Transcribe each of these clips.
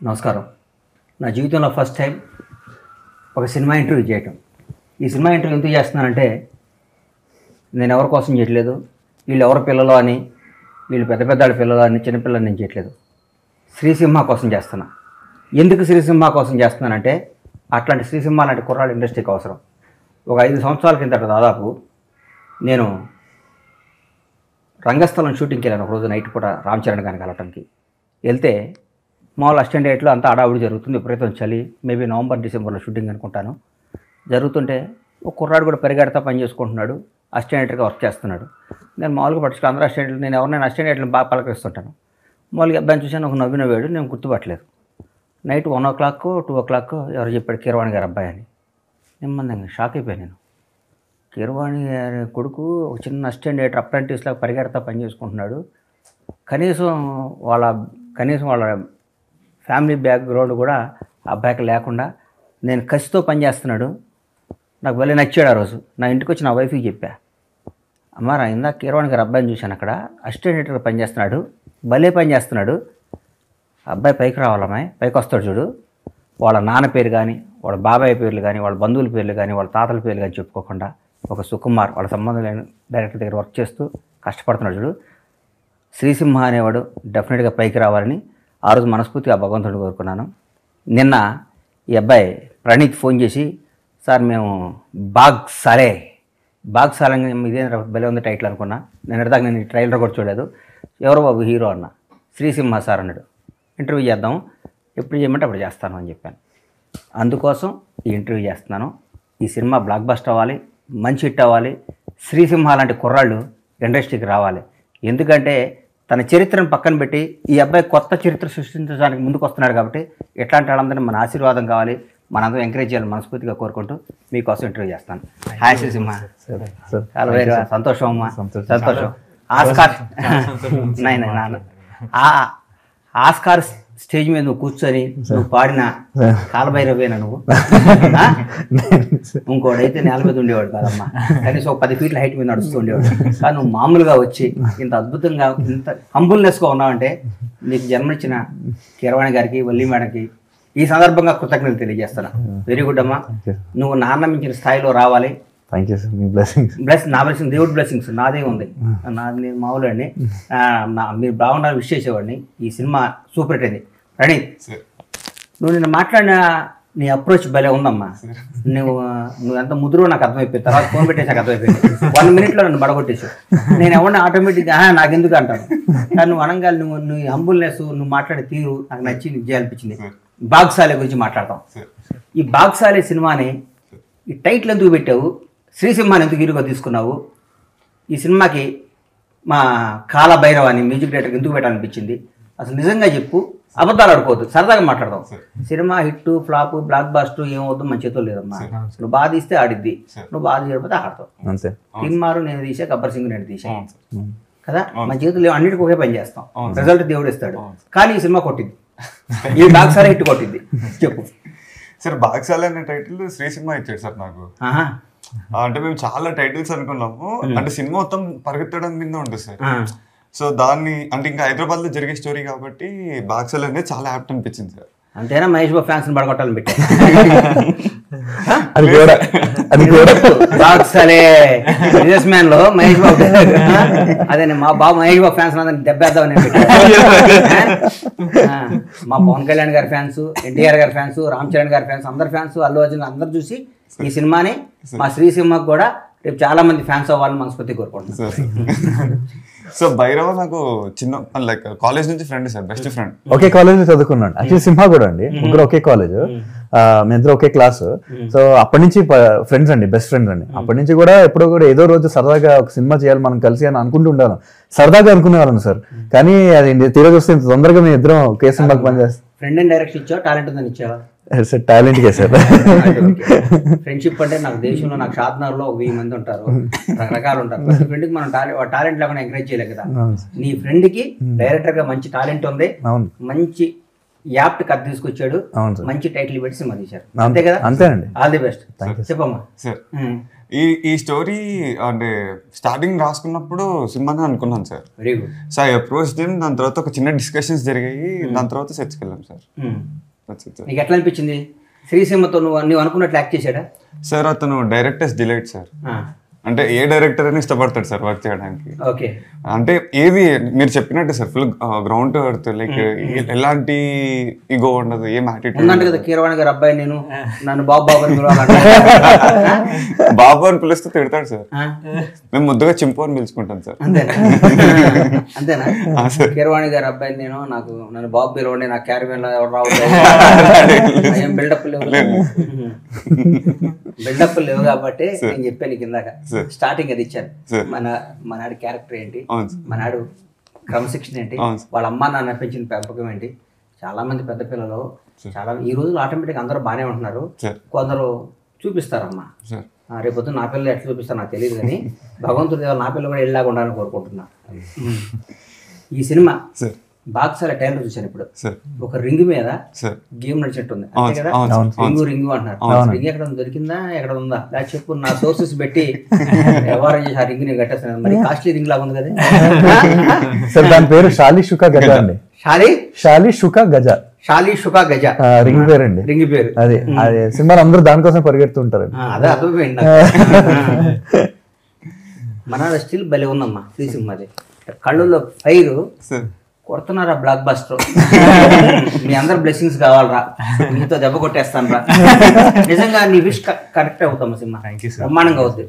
నమస్కారం నా జీవితంలో ఫస్ట్ టైం ఒక సినిమా ఇంటర్వ్యూ చేయటం ఈ సినిమా ఇంటర్వ్యూ ఎందుకు చేస్తున్నానంటే నేను ఎవరి కోసం చేయట్లేదు వీళ్ళు ఎవరి పిల్లలు అని వీళ్ళు పెద్ద పెద్దాళ్ళ పిల్లలు అని చిన్నపిల్లలు నేను చేయట్లేదు శ్రీసింహ కోసం చేస్తున్నా ఎందుకు శ్రీసింహ కోసం చేస్తున్నానంటే అట్లాంటి శ్రీసింహ లాంటి కుర్రాడు ఇండస్ట్రీకి అవసరం ఒక ఐదు సంవత్సరాల కిందట దాదాపు నేను రంగస్థలం షూటింగ్కి వెళ్ళాను ఒకరోజు నైట్ పూట రామ్ చరణ్ గారిని కలవటానికి వెళ్తే మామూలు అసిస్టెంట్ డేట్లో అంతా అడావుడి జరుగుతుంది విపరీతం చలి మేబీ నవంబర్ డిసెంబర్లో షూటింగ్ అనుకుంటాను జరుగుతుంటే ఒక కుర్రాడు కూడా పరిగెడతా పని చేసుకుంటున్నాడు అసిస్టెంట్ డైరెక్టర్గా వర్క్ చేస్తున్నాడు నేను మామూలుగా పట్టుకుని అందరూ అసిస్టెంట్లు నేను ఎవరినైనా అసిస్టెంట్ డైరెక్టర్ని బాగా పలకరిస్తుంటాను మామూలుగా అబ్బాయిని చూశాను ఒక నవ్విన వేడు నేను గుర్తుపట్టలేదు night one o'clock two o'clock ఎవరు చెప్పాడు కీరవాణి గారు అబ్బాయి అని నెమ్మదిగా షాక్ అయిపోయాను నేను కీరవాణి గారి కొడుకు ఒక చిన్న అసిస్టెంట్ డైరెక్టర్ అప్రెంటిస్ లాగా పరిగెడతా పని చేసుకుంటున్నాడు కనీసం వాళ్ళ కనీసం వాళ్ళ ఫ్యామిలీ బ్యాక్గ్రౌండ్ కూడా ఆ అబ్బాయికి లేకుండా నేను కసితో పని చేస్తున్నాడు నాకు భలే నచ్చాడు ఆ రోజు నా ఇంటికి వచ్చి నా వైఫ్కి చెప్పా అమ్మ రా ఇందాక కీరవాణి గారి అబ్బాయిని చూశాను అక్కడ అసిస్టెంట్ డైరెక్టర్గా పని చేస్తున్నాడు భలే పని చేస్తున్నాడు అబ్బాయి పైకి రావాలమ్మాయి పైకి వస్తాడు చూడు వాళ్ళ నాన్న పేరు కానీ వాళ్ళ బాబాయ్ పేర్లు కానీ వాళ్ళ బంధువుల పేర్లు కానీ వాళ్ళ తాతల పేర్లు కానీ చెప్పుకోకుండా ఒక సుకుమార్ వాళ్ళ సంబంధం లేని డైరెక్టర్ దగ్గర వర్క్ చేస్తూ కష్టపడుతున్నాడు చూడు శ్రీసింహ అనేవాడు డెఫినెట్గా పైకి రావాలని ఆ రోజు మనస్ఫూర్తిగా ఆ భగవంతుడిని కోరుకున్నాను నిన్న ఈ అబ్బాయి ప్రణీత్ ఫోన్ చేసి సార్ మేము బాగ్ సాలే బాగ్ సాలే ఇదే భలే ఉంది టైటిల్ అనుకున్నా నేను దాకా నేను ట్రైలర్ కూడా చూడలేదు ఎవరో బాబు హీరో అన్న శ్రీసింహ సార్ అన్నాడు ఇంటర్వ్యూ చేద్దాం ఎప్పుడు చేయమంటే అప్పుడు చేస్తాను అని చెప్పాను అందుకోసం ఈ ఇంటర్వ్యూ చేస్తున్నాను ఈ సినిమా బ్లాక్ బస్ట్ అవ్వాలి మంచి హిట్ అవ్వాలి శ్రీసింహ లాంటి కుర్రాళ్ళు ఇండస్ట్రీకి రావాలి ఎందుకంటే తన చరిత్రను పక్కన పెట్టి ఈ అబ్బాయి కొత్త చరిత్ర సృష్టించడానికి ముందుకు వస్తున్నాడు కాబట్టి ఇట్లాంటి వాళ్ళందరినీ మన ఆశీర్వాదం కావాలి మనందరం ఎంకరేజ్ చేయాలని మనస్ఫూర్తిగా కోరుకుంటూ మీకోసం ఇంటర్వ్యూ చేస్తాను హాయ్ శ్రీసింహ సార్ చాలా వేరే సంతోషం అమ్మా సంతోషం. సంతోషం ఆస్కార్ నై నై నాన్న ఆ ఆస్కార్ స్టేజ్ మీద నువ్వు కూర్చొని నువ్వు పాడిన కాలభైరవేనా నువ్వు ఆ? ఇంకోడైతే నేల మీద ఉండేవాడు కాదమ్మా కనీసం ఒక పది ఫీట్ల హైట్ మీద నడుస్తూ ఉండేవాడు కానీ నువ్వు మామూలుగా వచ్చి ఇంత అద్భుతంగా ఇంత హంబుల్నెస్గా ఉన్నావంటే నీకు జన్మనిచ్చిన కిరవాణి గారికి వల్లి మేడంకి ఈ సందర్భంగా కృతజ్ఞతలు తెలియజేస్తాను వెరీ గుడ్ అమ్మా నువ్వు నాన్న మించిన స్థాయిలో రావాలి థ్యాంక్ యూ సార్ మీ బ్లెస్సింగ్స్ బ్లెస్ నా బ్లెస్సింగ్ దేవుడి బ్లెస్సింగ్స్ నాదే ఉంది నాది నేను మామూలు అండి ఆ, నా మీరు బాగుండాలని విష్ చేసేవాడిని ఈ సినిమా సూపర్ హిట్ అయింది ప్రణీత్ నువ్వు నిన్న మాట్లాడిన నీ అప్రోచ్ భలే ఉందమ్మా నువ్వు నువ్వు ఎంత ముదురు నాకు అర్థమైపోయింది తర్వాత ఫోన్ పెట్టేసి నాకు అర్థమైపోయింది వన్ మినిట్లో నన్ను బడగొట్టేసి నేను ఎవరిని ఆటోమేటిక్గా నాకు ఎందుకు అంటాను కానీ నువ్వు అనగా నువ్వు నువ్వు హంబుల్నెస్ నువ్వు మాట్లాడే తీరు నాకు నచ్చి నీకు చేయాలనిపించింది బాగ్సాలే గురించి మాట్లాడతాం ఈ బాగ్సాలే సినిమాని ఈ టైటిల్ ఎందుకు పెట్టావు శ్రీసింహాన్ని ఎందుకు హీరోగా తీసుకున్నావు ఈ సినిమాకి మా కాలభైరవ అని మ్యూజిక్ డైరెక్టర్ ఎందుకు పెట్టాలనిపించింది అసలు నిజంగా చెప్పు అబద్ధాలు ఆడుకోవద్దు సరదాగా మాట్లాడదాం cinema hit flop blockbuster ఏమవుద్దు మన చేతుల్లో లేదమ్మా నువ్వు బాగా తీస్తే ఆడిద్ది నువ్వు బాగా తీయకపోతే ఆడతావు అంతే తిన్మారు నేను తీసా గబ్బర్ సింగ్ నేను తీసా కదా మన చేతుల్లో అన్నిటికీ ఒకే పని చేస్తాం రిజల్ట్ దేవుడు ఇస్తాడు కానీ ఈ సినిమా కొట్టింది ఈ డాక్ సార్ హిట్ కొట్టింది చెప్పు సార్ బాక్సాల అనే టైటిల్ శ్రీసింహ ఇచ్చాడు సార్ నాకు ఆహా. ఆ, అంటే మేము చాలా టైటిల్స్ అనుకున్నాము అంటే సినిమా మొత్తం పరిగెత్తడం మీద ఉంటుంది సార్ ఆ. సో దాన్ని అంటే ఇంకా హైదరాబాద్ లో జరిగే స్టోరీ కాబట్టి బాక్సాల అనేది చాలా యాప్ట్ అనిపించింది సార్ అంతేనా మహేష్ బాబు ఫ్యాన్స్ పడగొట్టాలని పెట్టా అది కూడా అది కూడా బాక్సలే బిజినెస్ మ్యాన్ లో మహేష్ బాబు అదే మా బాబు మహేష్ బాబు ఫ్యాన్స్ అందరిని దెబ్బేద్దామని నేను పెట్టాను. ఆ, మా పవన్ కళ్యాణ్ గారి ఫ్యాన్స్ ఎన్టీఆర్ గారి ఫ్యాన్స్ రామ్ చరణ్ గారి ఫ్యాన్స్ అందరి ఫ్యాన్స్ అల్లు అర్జున్ అందరు చూసి ఈ సినిమాని మా శ్రీసింహకు కూడా రేపు చాలా మంది ఫ్యాన్స్ అవ్వాలని మనస్ఫూర్తి కోరుకుంటున్నాను సార్ సో భైరవ నాకు చిన్న లైక్ కాలేజ్ నుంచి ఫ్రెండ్ సార్ బెస్ట్ ఫ్రెండ్ ఒకే కాలేజ్ లో చదువుకున్నాను యాక్చువల్లీ సింహ కూడా అండి ముగ్గురు ఒకే కాలేజ్ మీ ఇద్దరు ఒకే క్లాస్ సో అప్పటి నుంచి ఫ్రెండ్స్ అండి బెస్ట్ ఫ్రెండ్స్ అండి అప్పటి నుంచి కూడా ఎప్పుడో కూడా ఏదో రోజు సరదాగా ఒక సినిమా చేయాలి మనం కలిసి అని అనుకుంటూ ఉండాలి సరదాగా అనుకునే వాళ్ళం సార్ కానీ అది తీరా చూస్తే ఇంత తొందరగా మేము ఇద్దరం ఒకే సినిమాకి పనిచేస్తాం ఫ్రెండ్ అండ్ డైరెక్ట్ ఇచ్చావా టాలెంట్ ఉందని ఇచ్చావా సార్ టాలెంట్ కే సార్ ఫ్రెండ్షిప్ అంటే నాకు దేశంలో నాకు షాద్నగర్లో ఒక వెయ్యి మంది ఉంటారు రకరకాలు ఉంటారు ప్రతి ఫ్రెండ్కి మనం టాలెంట్ టాలెంట్ లేకుండా ఎంకరేజ్ చేయలేదు కదా నీ ఫ్రెండ్కి డైరెక్టర్ గా మంచి టాలెంట్ ఉంది అవును మంచి యాప్ట్ కథ తీసుకొచ్చాడు అవును సార్ మంచి టైటిల్ పెట్టి సినిమా తీశారు అంతే- అంతే కదా అంతేనండి ఆల్ ది బెస్ట్ చెప్పమ్మా సార్ ఉమ్. ఈ ఈ స్టోరీ అంటే స్టార్టింగ్ రాసుకున్నప్పుడు సినిమానే అనుకున్నాను sir very good so I approach them దాని తర్వాత ఒక చిన్న డిస్కషన్స్ జరిగాయి దాని తర్వాత సెట్స్కి వెళ్ళాం సార్ That's it, sir. నీకు ఎట్లా అనిపించింది శ్రీసీమతో నువ్వు నువ్వు అనుకున్నట్లు యాక్ట్ చేశాడా సార్ అతను డైరెక్టర్స్ డిలైట్ సార్ ఆ, అంటే ఏ డైరెక్టర్ అని ఇష్టపడతాడు సార్ వర్క్ చేయడానికి ఓకే అంటే ఏది మీరు చెప్పినట్టు sir full ground worth like ఎలాంటి ఇగో ఉండదు ఏం ఉందంట యాటిట్యూడ్ కదా కీరవాణి గారు అబ్బాయి నేను నన్ను బాబు బాబు అని పిలవాలంట. బాబు అని పిలుస్తూ తిడతాడు సార్ ఆ, మేము ముద్దుగా చింపు అని పిలుచుకుంటాం సార్ అంతేనా అంతేనా ఆ, సార్. కీరవాణి గారు అబ్బాయి నేను నాకు నన్ను బాబు పిలవండి నా క్యారవేన్ ఎవరు రావట్లేదు ఏం బిల్డప్ లేవు బిల్డప్ లేవు కాబట్టి నేను చెప్పాను నీకు ఇందాక Sir. స్టార్టింగ్ అది ఇచ్చాను Sir. మన మనాడి క్యారెక్టర్ ఏంటి అవును సార్ మనాడు క్రమశిక్షణ ఏంటి అవును సార్. వాళ్ళ అమ్మ నాన్న పెంచిన పెంపకం ఏంటి చాలా మంది పెద్ద పిల్లలు చాలా ఈ రోజులు ఆటోమేటిక్ అందరూ బాగానే ఉంటున్నారు సార్ కొందరు చూపిస్తారమ్మా సార్ ఆ, రేపొద్దు నా పిల్లలు ఎట్లా చూపిస్తారో నాకు తెలియదు కానీ భగవంతుడి దేవాలి నా పిల్లలు కూడా వెళ్ళాగా ఉండాలని కోరుకుంటున్నా ఈ సినిమా సార్ బాక్సాల టైంలో చూశాను ఇప్పుడు సార్ ఒక రింగ్ మీద సార్ గేమ్ నడిచినట్టుంది అవును అంతే కదా అవును సార్ అవును రింగు రింగు అంటున్నారు రింగ్ ఎక్కడ ఉంది? దొరికిందా ఎక్కడ ఉందా లేదా చెప్పు నా సోర్సెస్ పెట్టి వ్యవహారం చేసి ఆ రింగ్ నేను కట్టేస్తాను మరి కాస్ట్లీ రింగ్ లాగా ఉంది కదా సార్ దాని పేరు షాలి షుకా గజ అండి షాలి షాలి షుకా గజ షాలి షుకా గజ ఆ, రింగ్ పేరండి రింగ్ పేరు అదే అదే సినిమాలు అందరూ దానికోసం పరిగెడుతుంటారండి ఆ, అదే అర్థమైపోయింది నాకు. మన స్టిల్ భలే ఉందమ్మా శ్రీ సినిమాది కళ్ళులో ఫైర్ సార్ కొడుతున్నారా బ్లాక్ బస్టర్ మీ అందరు బ్లెస్సింగ్స్ కావాలరా మీతో దెబ్బ కొట్టేస్తాను రా నిజంగా నీ విష్ కరెక్ట్ అవుతాం సినిమా థ్యాంక్ యూ సార్ బ్రహ్మాండంగా అవుతుంది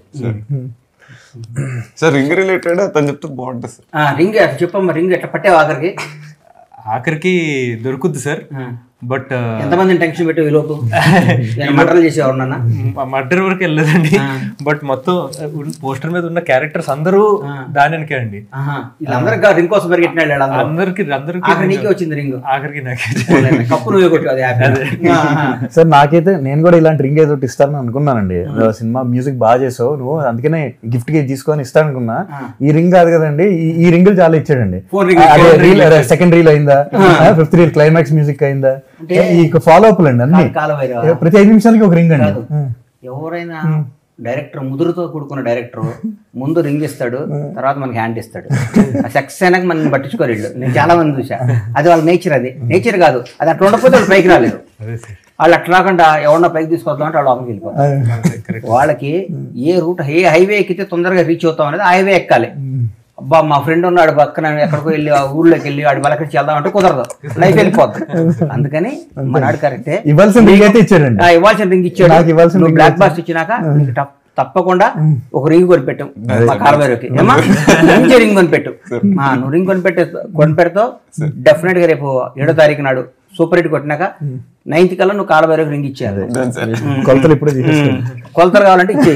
సార్ రింగ్ రిలేటెడ్ అతను చెప్తే బాగుంటుంది సార్ ఆ, రింగ్ అట్లా చెప్పమ్మా రింగ్ ఎట్లా పట్టావు ఆఖరికి ఆఖరికి దొరుకుద్ది సార్ ఆ. బట్ ఎంతమందిని టెన్షన్ పెట్టి ఈలోపు నేను మటర్లు చేసేవాడు నాన్న మర్డర్ వరకు వెళ్ళలేదండి బట్ మొత్తం పోస్టర్ మీద ఉన్న క్యారెక్టర్స్ అందరూ దానికే అండి ఆహా. వీళ్ళందరికీ రింగ్ కోసం పరిగెట్టిన వాళ్ళు అందరూ అందరికి అందరికి ఆఖరి నీకే వచ్చింది రింగ్ ఆఖరికి నాకే కప్పు నువ్వే కొట్టు అది హ్యాపీ ఆహా. సార్ నాకైతే నేను కూడా ఇలాంటి రింగ్ ఏదో ఒకటి ఇస్తానని అనుకున్నానండి సినిమా మ్యూజిక్ బాగా చేసావు నువ్వు అందుకనే గిఫ్ట్ కి తీసుకొని ఇస్తాను అనుకున్నా ఈ రింగ్ కాదు కదండి ఈ- ఈ రింగులు చాలా ఇచ్చాడండి Phone ring, అదే phone రీల్ సెకండ్ రీల్ అయిందా ఫిఫ్త్ రీల్ క్లైమాక్స్ మ్యూజిక్ అయిందా ఈ ఫాలో అప్ అండి అన్ని కాలవైరా ప్రతి ఐదు నిమిషాలకి ఒక రింగ్ అండి కాదు. ఎవరైనా డైరెక్టర్ ముదురుతో కూడుకున్న డైరెక్టర్ ముందు రింగ్ ఇస్తాడు తర్వాత మనకి హ్యాండ్ ఇస్తాడు ఆ సెక్స్ అయినాక మనం పట్టించుకోరు వీళ్ళు నేను చాలా మంది చూసా అది వాళ్ళ నేచర్ అది నేచర్ కాదు అది అట్లా ఉండకపోతే వాళ్ళు పైకి రాలేదు అదే సార్ వాళ్ళు అట్లా రాకుండా ఎవరన్నా పైకి తీసుకొద్దాం అంటే వాళ్ళు లోపలికి వెళ్ళిపోతారు వాళ్ళకి ఏ రూట్ ఏ హైవే ఎక్కితే తొందరగా రీచ్ అవుతాం అనేది ఆ హైవే ఎక్కాలి అబ్బా మా ఫ్రెండ్ ఉన్నాడు పక్కన ఎక్కడికో వెళ్ళి ఆ ఊర్లోకి వెళ్ళి వాడి బలకరించి వెళ్దాం అంటే కుదరదు లైఫ్ వెళ్ళిపోద్ది అందుకని మనాడు కరెక్టే ఇవ్వాల్సిన రింగ్ అయితే ఇచ్చాడండి ఆ, ఇవ్వాల్సిన రింగ్ ఇచ్చాడు నాకు ఇవ్వాల్సిన నువ్వు రింగ్ బ్లాక్ బాస్ట్ ఇచ్చినాక నీకు తప్- తప్పకుండా ఒక రింగ్ కొనిపెట్టాం మా కార్బైరోకి ఏమా మంచి రింగ్ కొనిపెట్టు ఆ, నువ్వు రింగ్ కొనిపెట్టే కొనిపెడతావు డెఫినెట్ గా రేపు ఏడో తారీఖు నాడు సూపర్ హిట్ కొట్టినాక నైన్త్ కల్లా నువ్వు కాలబైరోకి రింగ్ ఇచ్చేయాలి సార్ కొలతలు ఇప్పుడే తీసేసుకోండి కొలతలు కావాలంటే ఇచ్చే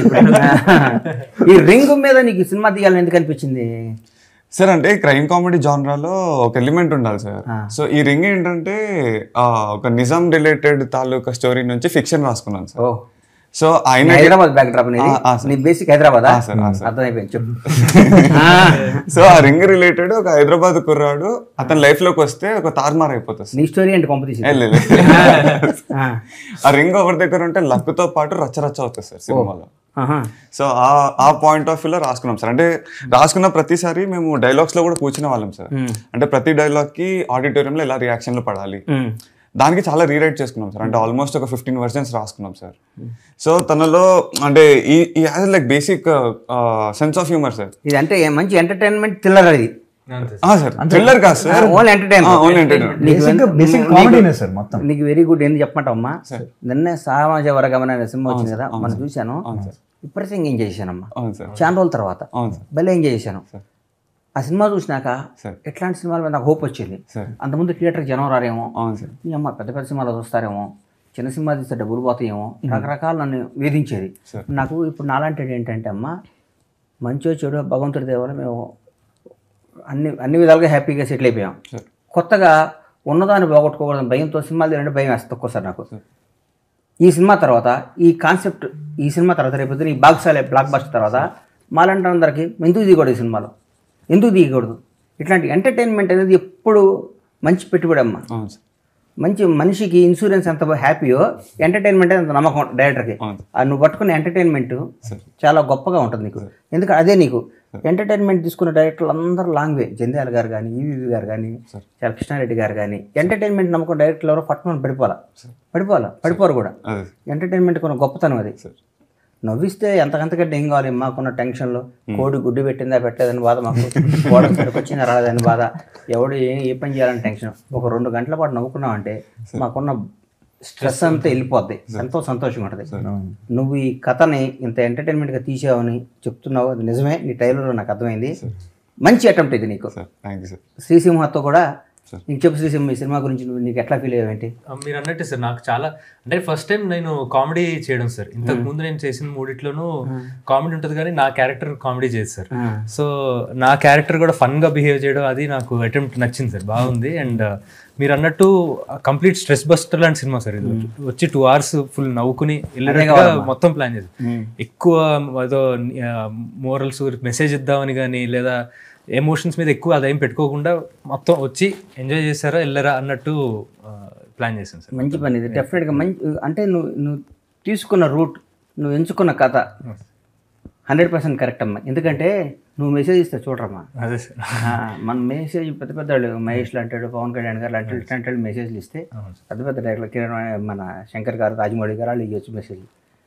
ఈ రింగ్ మీద నీకు ఈ సినిమా తీయాలని ఎందుకు అనిపించింది సార్ అంటే క్రైమ్ కామెడీ జానరాలో ఒక ఎలిమెంట్ ఉండాలి సార్ సో ఈ రింగ్ ఏంటంటే ఆ, ఒక నిజాం రిలేటెడ్ తాలూకా స్టోరీ నుంచి ఫిక్షన్ రాసుకున్నాను సార్ ఓ సో ఆయన హైదరాబాద్ బ్యాక్ డ్రాప్ అనేది ఆ, ఆ, సార్. నీ బేసిక్ హైదరాబాద్ ఆ, సార్, ఆ, సార్. అర్థమైపోయింది చెప్పు సో ఆ రింగ్ రిలేటెడ్ ఒక హైదరాబాద్ కుర్రాడు అతని లైఫ్ లోకి వస్తే ఒక తారుమార్ అయిపోతుంది సార్ నీ స్టోరీ ఏంటి పంప తీసి ఏ, లేదు, లేదు. ఆ రింగ్ ఎవరి దగ్గర ఉంటే luck తో పాటు రచ్చ రచ్చ అవుతుంది సార్ సినిమాలో సో ఆ ఆ పాయింట్ ఆఫ్ వ్యూలో రాసుకున్నాం సార్ అంటే రాసుకున్న ప్రతిసారి మేము డైలాగ్స్ లో కూడా కూర్చునే వాళ్ళం సార్ అంటే ప్రతి డైలాగ్ కి ఆడిటోరియంలో ఇలా రియాక్షన్లు పడాలి దానికి చాలా రీరైట్ చేసుకున్నాం సార్ అంటే ఆల్మోస్ట్ ఒక ఫిఫ్టీన్ వర్షన్స్ రాసుకున్నాం సార్ సో తనలో అంటే ఈ ఈ has like basic sense of humour sir ఇది అంటే మంచి ఎంటర్టైన్మెంట్ థ్రిల్లర్ అది అంతే సార్ థ్రిల్లర్ కాదు sir only entertainment only entertainment basic basic కామెడీనే సార్ మొత్తం నీకు వెరీ గుడ్ ఏంది చెప్పమంటావమ్మా నిన్నే సమాజ వర్గమన అనే సినిమా వచ్చింది కదా మనం చూశాను విపరీతంగా ఎంజాయ్ చేశానమ్మా అవును సార్ చాలా రోజుల తర్వాత అవును సార్ భలే ఎంజాయ్ చేశాను ఆ సినిమా చూసినాక సార్. ఎట్లాంటి సినిమాల మీద నాకు హోప్ వచ్చింది సార్. అంతకుముందు థియేటర్ జనం రారేమో అవును సార్ మీ అమ్మ పెద్ద పెద్ద సినిమాలు చూస్తారేమో చిన్న సినిమా తీస్తే డబ్బులు పోతాయేమో రకరకాల నన్ను వేధించేది సార్. నాకు ఇప్పుడు నాలాంటి ఏంటంటే అమ్మ మంచో చెడు భగవంతుడి దేవాల మేము అన్ని అన్ని విధాలుగా హ్యాపీగా సెటిల్ అయిపోయాం సార్ కొత్తగా ఉన్నదాన్ని పోగొట్టుకోకూడదని భయంతో సినిమాలు తీయాలంటే భయం వేస్తుంది ఒక్కోసారి నాకు ఈ సినిమా తర్వాత ఈ కాన్సెప్ట్ ఈ సినిమా తర్వాత రేపు ఈ బాక్సాలే బ్లాక్ బస్టర్ తర్వాత మాలాంటి అందరికీ ఎందుకు దిగకూడదు ఈ సినిమాలో ఎందుకు దిగకూడదు ఇట్లాంటి ఎంటర్టైన్మెంట్ అనేది ఎప్పుడు మంచి పెట్టుబడి అమ్మ అవును సార్ మంచి మనిషికి ఇన్సూరెన్స్ ఎంత హ్యాపీయో ఎంటర్టైన్మెంట్ అంత నమ్మకం డైరెక్టర్కి అవును. ఆ నువ్వు పట్టుకున్న ఎంటర్టైన్మెంట్ సార్ చాలా గొప్పగా ఉంటుంది నీకు ఎందుకంటే అదే నీకు ఎంటర్టైన్మెంట్ తీసుకున్న డైరెక్టర్లు అందరూ లాంగ్ వే జంధ్యాల గారు కానీ ఈవీవి గారు కానీ చాలా కృష్ణారెడ్డి గారు కానీ ఎంటర్టైన్మెంట్ నమ్మకం డైరెక్టర్లు ఎవరో పట్టుకొని పడిపోవాలా పడిపోవాలా పడిపోరు కూడా అదే ఎంటర్టైన్మెంట్ కొన్న గొప్పతనం అది సార్ నవ్విస్తే ఎంతకంతకంటే ఏం కావాలి మాకున్న టెన్షన్లో కోడి గుడ్డు పెట్టిందా పెట్టలేదని బాధ మాకు గోడ వచ్చిందా రాలేదని బాధ ఎవడు ఏ ఏ పని చేయాలని టెన్షన్ ఒక రెండు గంటల పాటు నవ్వుకున్నావంటే మాకున్న స్ట్రెస్ అంతా వెళ్ళిపోద్ది ఎంతో సంతోషంగా ఉంటుంది నువ్వు ఈ కథని ఇంత ఎంటర్టైన్మెంట్గా తీసావని చెప్తున్నావు అది నిజమే నీ టైలర్లో నాకు అర్థమైంది మంచి అటెంప్ట్ ఇది నీకు సార్ థ్యాంక్ యూ సార్ శ్రీసింహతో కూడా నీకు చెప్పు శ్రీసింహ ఈ సినిమా గురించి నువ్వు నీకు ఎట్లా ఫీల్ అయ్యావేంటి ఆ, మీరు అన్నట్టే సార్ నాకు చాలా అంటే ఫస్ట్ టైం నేను కామెడీ చేయడం సార్ ఇంతకు ముందు నేను చేసిన మూడిట్లోనూ కామెడీ ఉంటుంది కానీ నా క్యారెక్టర్ కామెడీ చేయదు సార్ సో నా క్యారెక్టర్ కూడా ఫన్ గా బిహేవ్ చేయడం అది నాకు అటెంప్ట్ నచ్చింది సార్ బాగుంది అండ్ మీరు అన్నట్టు కంప్లీట్ స్ట్రెస్ బస్టర్ లాంటి సినిమా సార్ ఇది వచ్చి టూ అవర్స్ ఫుల్ నవ్వుకుని వెళ్ళినట్టుగా మొత్తం ప్లాన్ చేసి ఎక్కువ ఏదో మోరల్స్ మెసేజ్ ఇద్దామని కానీ లేదా ఎమోషన్స్ మీద ఎక్కువ అదేం పెట్టుకోకుండా మొత్తం వచ్చి ఎంజాయ్ చేశారా వెళ్ళారా అన్నట్టు ప్లాన్ చేశాను సార్ మంచి పని ఇది డెఫినెట్గా మంచి అంటే నువ్వు నువ్వు తీసుకున్న రూట్ నువ్వు ఎంచుకున్న కథ హండ్రెడ్ పర్సెంట్ కరెక్ట్ అమ్మా ఎందుకంటే నువ్వు మెసేజ్ ఇస్తే చూడరమ్మా అదే సార్ ఆ, మన మెసేజ్ పెద్ద పెద్ద వాళ్ళు మహేష్ లాంటాడు పవన్ కళ్యాణ్ గారు లాంటి ఇట్లాంటి వాళ్ళు మెసేజ్లు ఇస్తే పెద్ద పెద్ద డైరెక్టర్ కిరణ్ మన శంకర్ గారు రాజమౌళి గారు వాళ్ళు ఇవ్వచ్చు మెసేజ్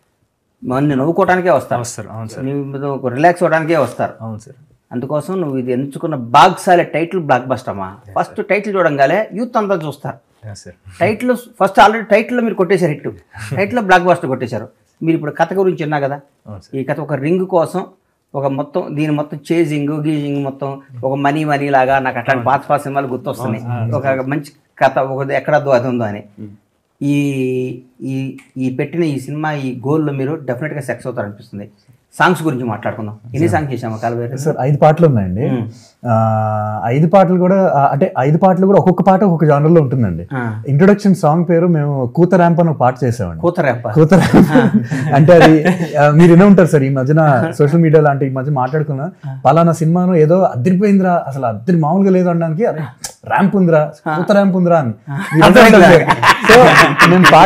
మన నవ్వుకోవడానికే వస్తారు వస్తారు అవును సార్ నువ్వు రిలాక్స్ అవ్వడానికే వస్తారు అవును సార్ అందుకోసం నువ్వు ఇది ఎంచుకున్న బాగ్సాలే టైటిల్ బ్లాక్ బస్ట్ అమ్మా ఫస్ట్ టైటిల్ చూడంగానే యూత్ అంతా చూస్తారు సార్ టైటిల్ ఫస్ట్ ఆల్రెడీ టైటిల్లో మీరు కొట్టేశారు హిట్ టైటిల్లో బ్లాక్ బాస్టర్ కొట్టేశారు మీరు ఇప్పుడు కథ గురించి విన్నా కదా అవును ఈ కథ ఒక రింగ్ కోసం ఒక మొత్తం దీని మొత్తం చేజింగ్ గీజింగ్ మొత్తం ఒక మనీ మనీ లాగా నాకు అట్లాంటి పాత పాత సినిమాలు గుర్తొస్తున్నాయి ఒక మంచి కథ ఒక ఎక్కడ అది ఉందో అని ఈ ఈ ఈ పెట్టిన ఈ సినిమా ఈ గోల్లో మీరు డెఫినెట్గా సెక్స్ అవుతారు అనిపిస్తుంది సాంగ్స్ గురించి మాట్లాడుకుందాం ఎన్ని సాంగ్స్ చేసాము కాలవేరు సార్ ఐదు పాటలు ఉన్నాయండి ఆ, ఐదు పాటలు కూడా ఆ, అంటే ఐదు పాటలు కూడా ఒక్కొక్క పాట ఒక్కొక్క genre లో ఉంటుందండి ఇంట్రొడక్షన్ సాంగ్ పేరు మేము కూత ర్యాంప్ అని ఒక పాట చేసామండి కూతరేప్ప కూత ర్యాంప్ అంటే అది ఆ, మీరు వినే ఉంటారు సార్ ఈ మధ్యన సోషల్ మీడియా లాంటి ఈ మధ్య మాట్లాడుకున్నా పలానా సినిమాను ఏదో అద్దరిపోయిందిరా అసలు అద్దరి మామూలుగా లేదు అనడానికి అరే ర్యాంప్ ఉందిరా కూత ర్యాంప్ ఉందిరా అని మీరు అంటూ ఉంటారు సార్. సో నేను పాట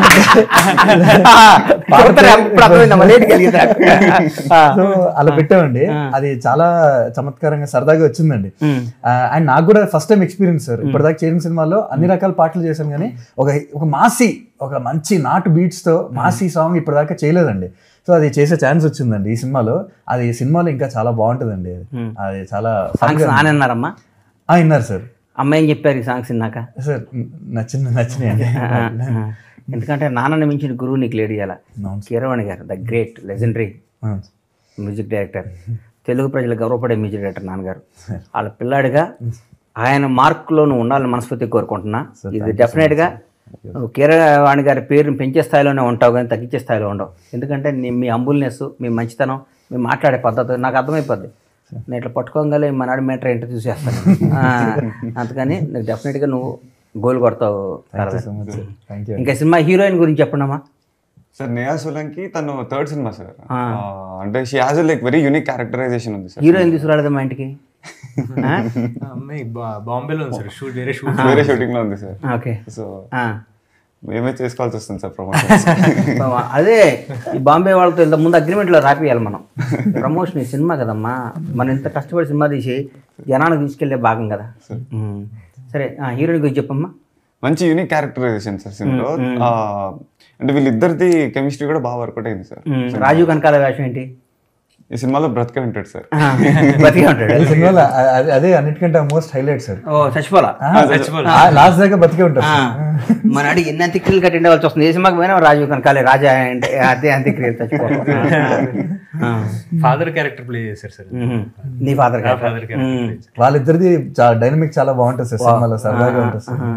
సో అలా పెట్టామండి అది చాలా చమత్కారంగా సరదాగా వచ్చిందండి అండ్ నాకు కూడా ఫస్ట్ టైం ఎక్స్పీరియన్స్ సార్ ఇప్పటిదాకా చేసిన సినిమాల్లో అన్ని రకాల పాటలు చేశాను కానీ ఒక ఒక మాసి ఒక మంచి నాటు బీట్స్ తో మాసి సాంగ్ ఇప్పటిదాకా చేయలేదండి సో అది చేసే ఛాన్స్ వచ్చిందండి ఈ సినిమాలో అది ఈ సినిమాలో ఇంకా చాలా బాగుంటుందండి అది. అది చాలా సాంగ్స్ నానన్నారమ్మా ఆ, విన్నారు సార్ అమ్మాయి ఏం చెప్పారు ఈ సాంగ్స్ విన్నాక సార్ నచ్చిన నచ్చినాయండి ఎందుకంటే నాన్నని మించిన గురువు నీకు లేడు ఇవాళ అవును. కీరవాణి గారు ద గ్రేట్ లెజెండరీ ఆ, మ్యూజిక్ డైరెక్టర్ తెలుగు ప్రజలు గౌరవపడే మ్యూజిక్ డైరెక్టర్ నాన్నగారు వాళ్ళ పిల్లాడిగా ఆయన మార్కులో నువ్వు ఉండాలని మనస్ఫూర్తి కోరుకుంటున్నా ఇది డెఫినెట్గా నువ్వు కీరవాణి గారి పేరుని పెంచే స్థాయిలోనే ఉంటావు కానీ తగ్గించే స్థాయిలో ఉండవు ఎందుకంటే నీ మీ అంబుల్నెస్ మీ మంచితనం మీ మాట్లాడే పద్ధతి నాకు అర్థమైపోద్ది నేను ఇట్లా పట్టుకోగలే మా నాడు మీటర్ ఏంటో చూసేస్తాను ఆ, అందుకని నీకు డెఫినెట్గా నువ్వు గోల్ కొడతావు so much sir thank you ఇంకా సినిమా హీరోయిన్ గురించి చెప్పండమ్మా సార్ నేహా సోలంకి తను థర్డ్ సినిమా సార్ అంటే she has like very unique characterisation ఉంది సార్ హీరోయిన్ తీసుకురాలేదా మా ఇంటికి ఆ? ఆ అమ్మాయి బా- బాంబేలో ఉంది సార్ షూట్ వేరే షూట్ వేరే షూటింగ్ లో ఉంది సార్ ఓకే సో ఆ. మేమే చేసుకోవాల్సి వస్తుంది సార్ ప్రమోషన్ బావ, అదే ఈ బాంబే వాళ్ళతో ఇంత ముందు అగ్రిమెంట్లో రాపియాలి మనం ప్రమోషన్ ఈ సినిమా కదమ్మా మనం ఇంత కష్టపడి సినిమా తీసి జనానికి తీసుకెళ్లే భాగం కదా ఉమ్. సరే హీరోయిన్ గురించి చెప్పమ్మా మంచి యూనిక్ క్యారెక్టరైజేషన్ సార్ సినిమాలో ఆ, అంటే వీళ్ళిద్దరిది కెమిస్ట్రీ కూడా బాగా వర్కౌట్ అయింది సార్ ఉమ్, రాజీవ్ కనకాల వేషం ఏంటి ఈ సినిమాలో బ్రతికే ఉంటాడు సార్ ఆ, బతికే ఉంటాడు ఈ సినిమాలో అ- అ- అదే అన్నిటికంటే మోస్ట్ హైలైట్ సార్ ఓ చచ్చిపోలా లాస్ట్ దాకా బతికే ఉంటారు ఆ, మన అడిగి ఎన్ని అంత్యక్రియలు కట్టిండే వాళ్ళకి వస్తుంది ఏ సినిమాకి పోయినా రాజీవ్ కనకాలే రాజా అంటే అదే అంత్యక్రియలు చచ్చిపోతాం ఫాదర్ క్యారెక్టర్ ప్లే చేశారు సార్ నీ ఫాదర్ ఫాదర్ క్యారెక్టర్ వాళ్ళిద్దరిది డైనమిక్ చాలా బాగుంటుంది సార్ సినిమాలో సరదాగా ఉంటుంది సార్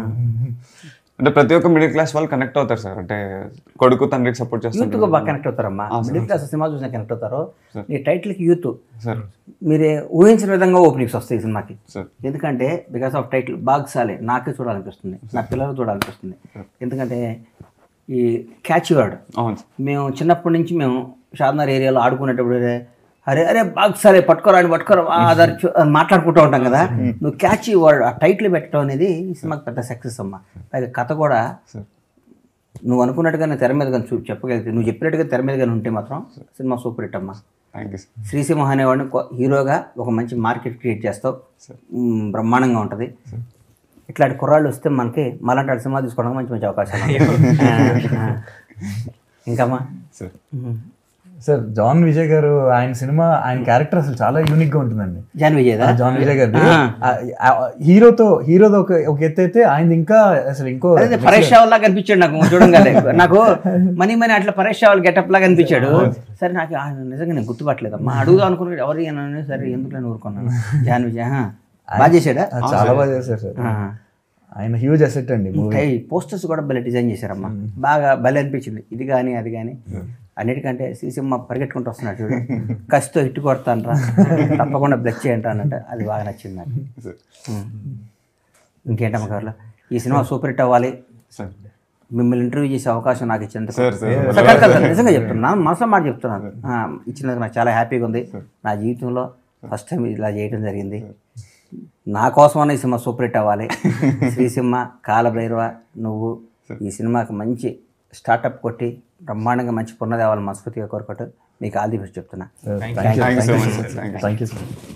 అంటే ప్రతి ఒక్క మిడిల్ క్లాస్ వాళ్ళు కనెక్ట్ అవుతారు సార్ అంటే కొడుకు తండ్రికి సపోర్ట్ యూత్ చేస్తారు గా బాగా కనెక్ట్ అవుతారమ్మా మిడిల్ క్లాస్ సినిమా చూసినా కనెక్ట్ అవుతారు ఈ టైటిల్ కి యూత్ సార్ మీరే ఊహించిన విధంగా ఓపెనింగ్స్ వస్తాయి ఈ సినిమాకి సార్ ఎందుకంటే బికాస్ ఆఫ్ టైటిల్ బాగ్సాలే నాకే చూడాలనిపిస్తుంది నా పిల్లలు చూడాలనిపిస్తుంది ఎందుకంటే ఈ క్యాచ్ వర్డ్ అవును సార్ మేము చిన్నప్పటి నుంచి మేము షాద్నగర్ ఏరియాలో ఆడుకునేటప్పుడు అరే అరే బాగా సరే పట్టుకోరా అని పట్టుకోరా ఆ, అదర్ చూ- అని మాట్లాడుకుంటూ ఉంటాం కదా నువ్వు క్యాచ్ వర్డ్ ఆ టైటిల్ పెట్టడం అనేది ఈ సినిమాకి పెద్ద సక్సెస్ అమ్మా పైగా కథ కూడా నువ్వు అనుకున్నట్టుగానే తెర మీద కానీ చూ చెప్పగలిగితే నువ్వు చెప్పినట్టుగా తెర మీద కానీ ఉంటే మాత్రం సినిమా సూపర్ హిట్ అమ్మా థ్యాంక్ యూ సార్ శ్రీసింహ అనేవాడిని కొ- హీరోగా ఒక మంచి మార్కెట్ క్రియేట్ చేస్తావు మ్, బ్రహ్మాండంగా ఉంటుంది ఇట్లాంటి కుర్రాళ్ళు వస్తే మనకి మళ్ళంటి వాడి సినిమా తీసుకోవడానికి మంచి మంచి అవకాశాలు ఉన్నాయి. ఆ, ఆ. ఇంకమ్మా సార్ సార్ జాన్ విజయ్ గారు ఆయన సినిమా ఆయన క్యారెక్టర్ అసలు చాలా యూనిక్ గా ఉంటుందండి జాన్ విజయదా ఆ జాన్ విజయ్ గారి హీరోతో హీరోతో ఒక ఒక ఎత్తు అయితే ఆయన ఇంకా అసలు ఇంకో అదే పరేష్ రావల్ లాగా అనిపించాడు నాకు చూడంగానే నాకు మనీ మనీ అట్లా పరేష్ రావల్ గెటప్ లాగా అనిపించాడు సరే నాకు ఆయన నిజంగా నేను గుర్తుపట్టలేదమ్మా అడుగుదాం అనుకున్నాడు ఎవరు ఈయన అని సరే ఎందుకు ఊరుకున్నాను జాన్ విజయ్ ఆహా. బాగా చేశాడా ఆ, చాలా బాగా చేశారు సార్ ఆ. ఆయన హ్యూజ్ అసెట్ అండి మూవీ ఈ పోస్టర్స్ కూడా భలే డిజైన్ చేశారమ్మా బాగా భలే అనిపించింది ఇది కానీ అది కానీ అన్నిటికంటే సీసీఎమ్మ పరిగెట్టుకుంటూ వస్తున్నాడు చూడు కసితో ఇట్టు కొడతాను రా తప్పకుండా బ్లెక్ చేయండి రా అన్నట్టు అది బాగా నచ్చింది నాకు సార్ ఉం. ఇంకేంటమ్మ గారు ఈ సినిమా సూపర్ హిట్ అవ్వాలి సార్ మిమ్మల్ని ఇంటర్వ్యూ చేసే అవకాశం నాకు ఇచ్చినందుకు సార్ సార్ సార్, కాదు, కాదు, నిజంగా చెప్తున్నాను మనసులో మాట చెప్తున్నాను ఆ, ఇచ్చినందుకు నాకు చాలా హ్యాపీగా ఉంది నా జీవితంలో ఫస్ట్ టైం ఇలా చేయడం జరిగింది నా కోసమన్నా ఈ సినిమా సూపర్ హిట్ అవ్వాలి శ్రీసింహ కాలభైరవ నువ్వు ఈ సినిమాకి మంచి స్టార్టప్ కొట్టి బ్రహ్మాండంగా మంచి పున్నది అవ్వాలి మనస్ఫూర్తిగా కోరుకుంటూ మీకు ఆల్ ది బెస్ట్ చెప్తున్నా thank you so much sir thank you thank you sir